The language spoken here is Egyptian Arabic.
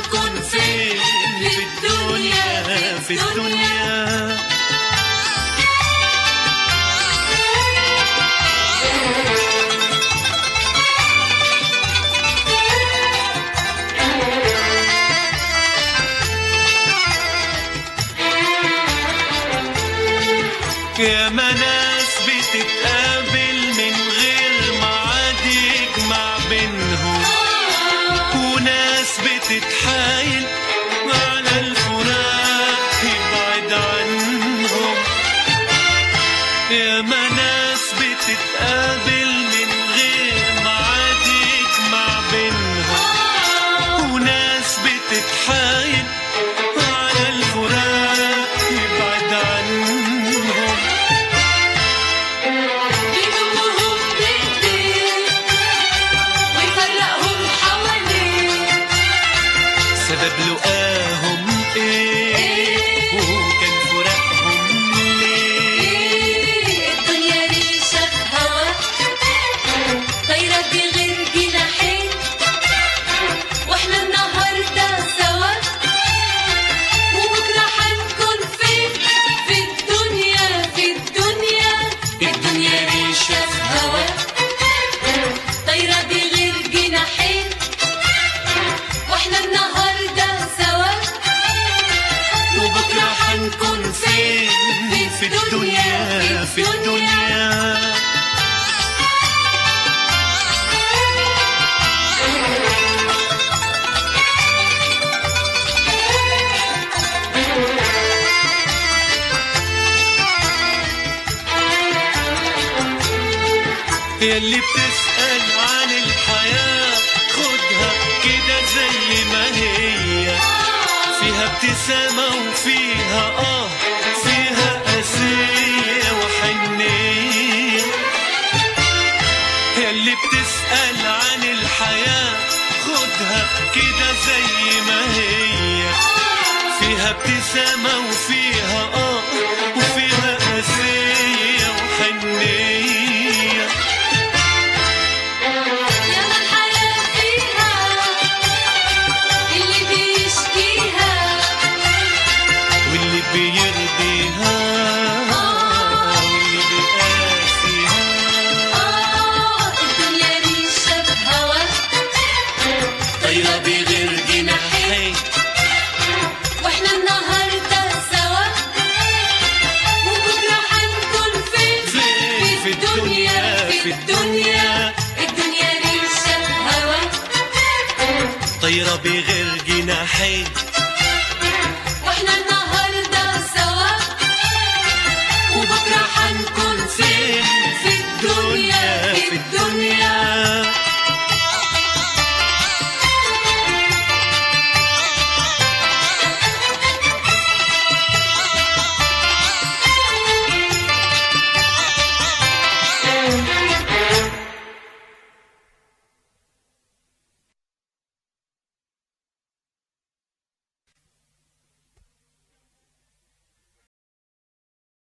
هنكون فين في الدنيا في الدنيا يا ما ناس بتتقابل من غير ميعاد يجمع بينهم وناس بتتحايل على الفراق يبعد عنهم يا ما ناس بتتقابل من غير ميعاد يجمع بينهم وناس بتتحايل على الفراق يبعد عنهم بيضمهم بايديه ويفرقهم حواليه سبب لقاهم ايه وكان فراقهم ليه الدنيا ريشة في هوا طايرة بغير جناحين واحنا النهاردة سوا وبكرة هنكون فين في الدنيا في الدنيا الدنيا ريشة في هوا طايرة بغير جناحين واحنا النهاردة سوا وبكرة هنكون فين في الدنيا في الدنيا يلي بتسأل عن الحياة خدها كده زي ما هي فيها ابتسامة وفيها آه فيها قاسية وحنية يلي بتسأل عن الحياة خدها كده زي ما هي فيها ابتسامة وفيها آه وفيها قاسية وحنية ياما الحياة فيها اللي بيشكيها واللي بيرضيها واللي بيقاسيها آه الدنيا ريشة في هوا طايرة بغير جناحين واحنا النهاردة سوا وبكرة هنكون فين فين في الدنيا في الدنيا الدنيا ريشة في هوا طايرة بغير جناحين